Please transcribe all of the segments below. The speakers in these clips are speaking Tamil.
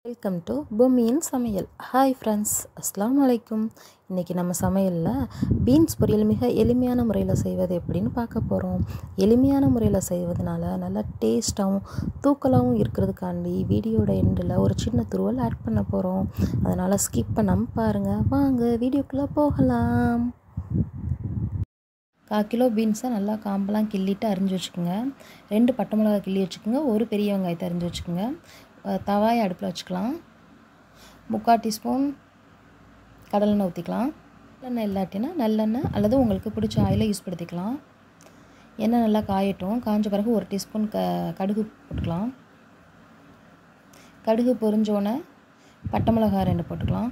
வெல்கம் டு பூமியின் சமையல் ஹாய் ஃப்ரெண்ட்ஸ் அஸ்ஸலாமு அலைக்கும் இன்றைக்கி நம்ம சமையலில் பீன்ஸ் பொரியல் மிக எளிமையான முறையில் செய்வது எப்படின்னு பார்க்க போகிறோம் எளிமையான முறையில் செய்வதனால நல்லா டேஸ்ட்டாகவும் தூக்கலாகவும் இருக்கிறதுக்காண்டி வீடியோட எண்டில் ஒரு சின்ன துருவல் ஆட் பண்ண போகிறோம் அதனால் ஸ்கிப் பண்ணாமல் பாருங்கள் வாங்க வீடியோக்குள்ளே போகலாம் கால் கிலோ பீன்ஸை நல்லா காம்பெல்லாம் கிள்ளிட்டு அரிஞ்சு வச்சுக்கோங்க ரெண்டு பட்டை மிளகாய் கிள்ளி வச்சுக்கோங்க ஒரு பெரிய வெங்காயத்தை அரிஞ்சு வச்சுக்கோங்க தவாயை அடுப்பில் வச்சுக்கலாம் முக்கால் டீஸ்பூன் கடலெண்ணெய் ஊற்றிக்கலாம் நல்லெண்ணெய் இல்லாட்டினா நல்லெண்ணெய் அல்லது உங்களுக்கு பிடிச்ச ஆயிலை யூஸ் படுத்திக்கலாம் எண்ணெய் நல்லா காயட்டும் காஞ்ச பிறகு ஒரு டீஸ்பூன் க கடுகு போட்டுக்கலாம் கடுகு பொரிஞ்சோன்னே பட்டை மிளகாய் ரெண்டு போட்டுக்கலாம்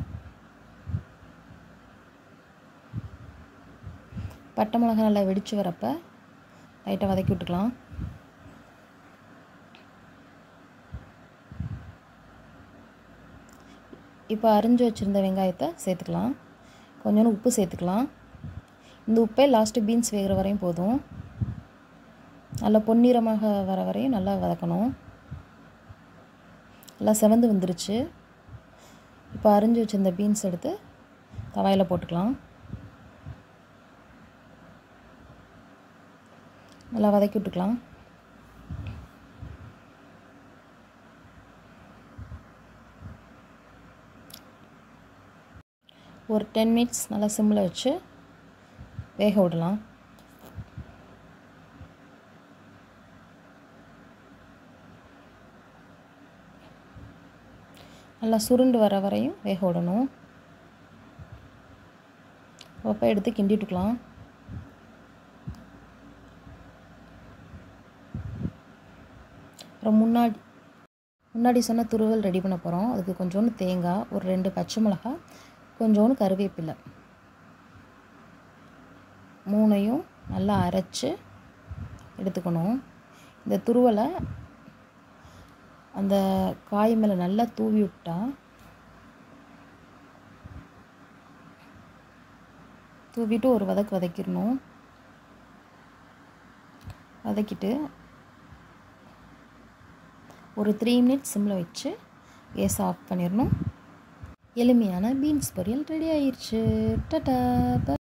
பட்டை மிளகாய் நல்லா வெடித்து வரப்போ லைட்டாக வதக்கி விட்டுக்கலாம் இப்போ அரிஞ்சு வச்சுருந்த வெங்காயத்தை சேர்த்துக்கலாம் கொஞ்சோண்டு உப்பு சேர்த்துக்கலாம் இந்த உப்பே லாஸ்ட்டு பீன்ஸ் வேகிற வரையும் போதும் நல்லா பொன்னிறமாக வர வரையும் நல்லா வதக்கணும் நல்லா செவந்து வந்துருச்சு இப்போ அரிஞ்சு வச்சுருந்த பீன்ஸ் எடுத்து தவாயில் போட்டுக்கலாம் நல்லா வதக்கி விட்டுக்கலாம் ஒரு டென் மினிட்ஸ் நல்லா சிம்மில் வச்சு வேக விடலாம் நல்லா சுருண்டு வர வரையும் வேக விடணும் அப்போ எடுத்து கிண்டிட்டுக்கலாம் அப்புறம் முன்னாடி முன்னாடி சொன்ன துருவல் ரெடி பண்ண போகிறோம் அதுக்கு கொஞ்சோண்டு தேங்காய் ஒரு ரெண்டு பச்சை மிளகா கொஞ்சோண்டு கருவேப்பிலை மூணையும் நல்லா அரைச்சி எடுத்துக்கணும் இந்த துருவலை அந்த காய் மேலே நல்லா தூவி விட்டா தூவிட்டு ஒரு வதக்கு வதக்கிடணும் வதக்கிட்டு ஒரு த்ரீ மினிட்ஸ் சிம்மில் வச்சு கேஸ் ஆஃப் பண்ணிடணும் எளிமையான பீன்ஸ் பொரியல் ரெடி ஆயிடுச்சு டட்டா